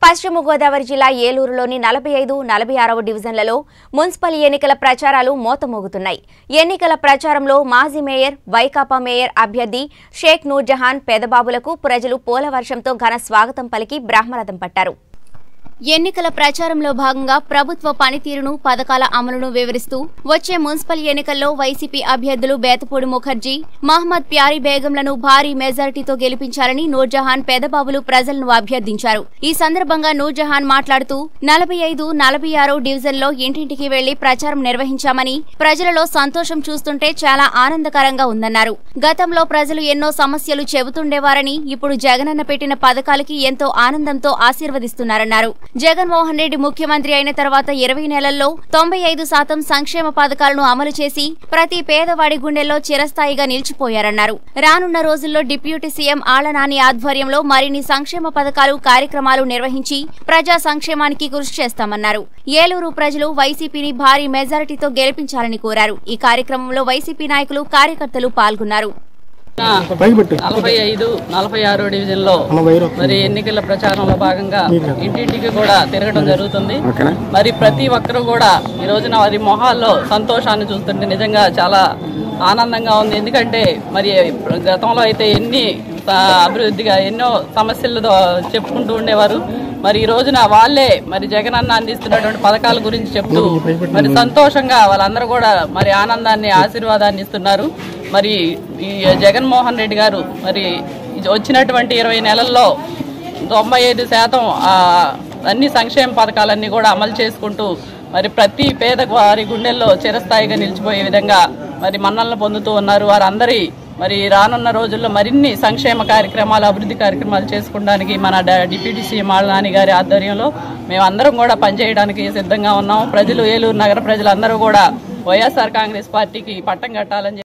పశ్చిమ గోదావరి జిల్లా ఏలూరులోని నలభై ఐదు నలభై ఆరవ డివిజన్లలో మున్సిపల్ ఎన్నికల ప్రచారాలు మోతమోగుతున్నాయి ఎన్నికల ప్రచారంలో మాజీ మేయర్ వైకాపా మేయర్ అభ్యర్థి షేక్ నూర్జహాన్ పెదబాబులకు ప్రజలు పూల వర్షంతో ఘన స్వాగతం పలికి బ్రహ్మరథం పట్టారు ఎన్నికల ప్రచారంలో భాగంగా ప్రభుత్వ పనితీరును పథకాల అమలును వివరిస్తూ వచ్చే మున్సిపల్ ఎన్నికల్లో వైసీపీ అభ్యర్థులు బేతపూడి ముఖర్జీ మహమ్మద్ ప్యారీ బేగంలను భారీ మెజారిటీతో గెలిపించాలని నూర్జహాన్ పెదబాబులు ప్రజలను అభ్యర్థించారు ఈ సందర్భంగా నూర్జహాన్ మాట్లాడుతూ నలభై ఐదు నలభై ఆరు డివిజన్లో ఇంటింటికి వెళ్లి ప్రచారం నిర్వహించామని ప్రజలలో సంతోషం చూస్తుంటే చాలా ఆనందకరంగా ఉందన్నారు గతంలో ప్రజలు ఎన్నో సమస్యలు చెబుతుండేవారని ఇప్పుడు జగనన్న పెట్టిన పథకాలకి ఎంతో ఆనందంతో ఆశీర్వదిస్తున్నారన్నారు జగన్మోహన్ రెడ్డి ముఖ్యమంత్రి అయిన తర్వాత ఇరవై నెలల్లో తొంభై ఐదు శాతం సంక్షేమ పథకాలను అమలు చేసి ప్రతి పేదవాడి గుండెల్లో చిరస్థాయిగా నిలిచిపోయారన్నారు రానున్న రోజుల్లో డిప్యూటీ సీఎం ఆళ్లనాని ఆధ్వర్యంలో మరిన్ని సంక్షేమ పథకాలు కార్యక్రమాలు నిర్వహించి ప్రజా సంక్షేమానికి కృషి చేస్తామన్నారు ఏలూరు ప్రజలు వైసీపీని భారీ మెజారిటీతో గెలిపించాలని కోరారు ఈ కార్యక్రమంలో వైసీపీ నాయకులు కార్యకర్తలు పాల్గొన్నారు పైకి పెట్టు నలభై ఐదు నలభై ఆరు డివిజన్లో నలభై ఐదు మరి ఎన్నికల ప్రచారంలో భాగంగా ఇంటింటికి కూడా తిరగడం జరుగుతుంది ఓకేనా మరి ప్రతి ఒక్కరూ కూడా ఈ రోజున వారి మొహాల్లో సంతోషాన్ని చూస్తుంటే నిజంగా చాలా ఆనందంగా ఉంది ఎందుకంటే మరి గతంలో అయితే ఎన్ని ఆ, అభివృద్ధిగా ఎన్నో సమస్యలు చెప్పుకుంటూ ఉండేవారు మరి ఈ రోజున వాళ్ళే మరి జగనన్న అందిస్తున్నటువంటి పథకాల గురించి చెప్తూ మరి సంతోషంగా వాళ్ళందరూ కూడా మరి ఆనందాన్ని ఆశీర్వాదాన్ని ఇస్తున్నారు మరి ఈ జగన్మోహన్ రెడ్డి గారు మరి వచ్చినటువంటి ఇరవై నెలల్లో తొంభై ఐదు శాతం ఆ, అన్ని సంక్షేమ పథకాలన్నీ కూడా అమలు చేసుకుంటూ మరి ప్రతి పేద వారి గుండెల్లో చిరస్థాయిగా నిలిచిపోయే విధంగా మరి మన్నలను పొందుతూ ఉన్నారు వారందరి మరి రానున్న రోజుల్లో మరిన్ని సంక్షేమ కార్యక్రమాలు అభివృద్ధి కార్యక్రమాలు చేసుకోవడానికి మన డ- డిప్యూటీ సీఎం ఆళ్ళనాని గారి ఆధ్వర్యంలో మేమందరం కూడా పనిచేయడానికి సిద్ధంగా ఉన్నాం ప్రజలు ఏలూరు నగర ప్రజలందరూ కూడా వైఎస్ఆర్ కాంగ్రెస్ పార్టీకి పట్టం కట్టాలని చెప్పి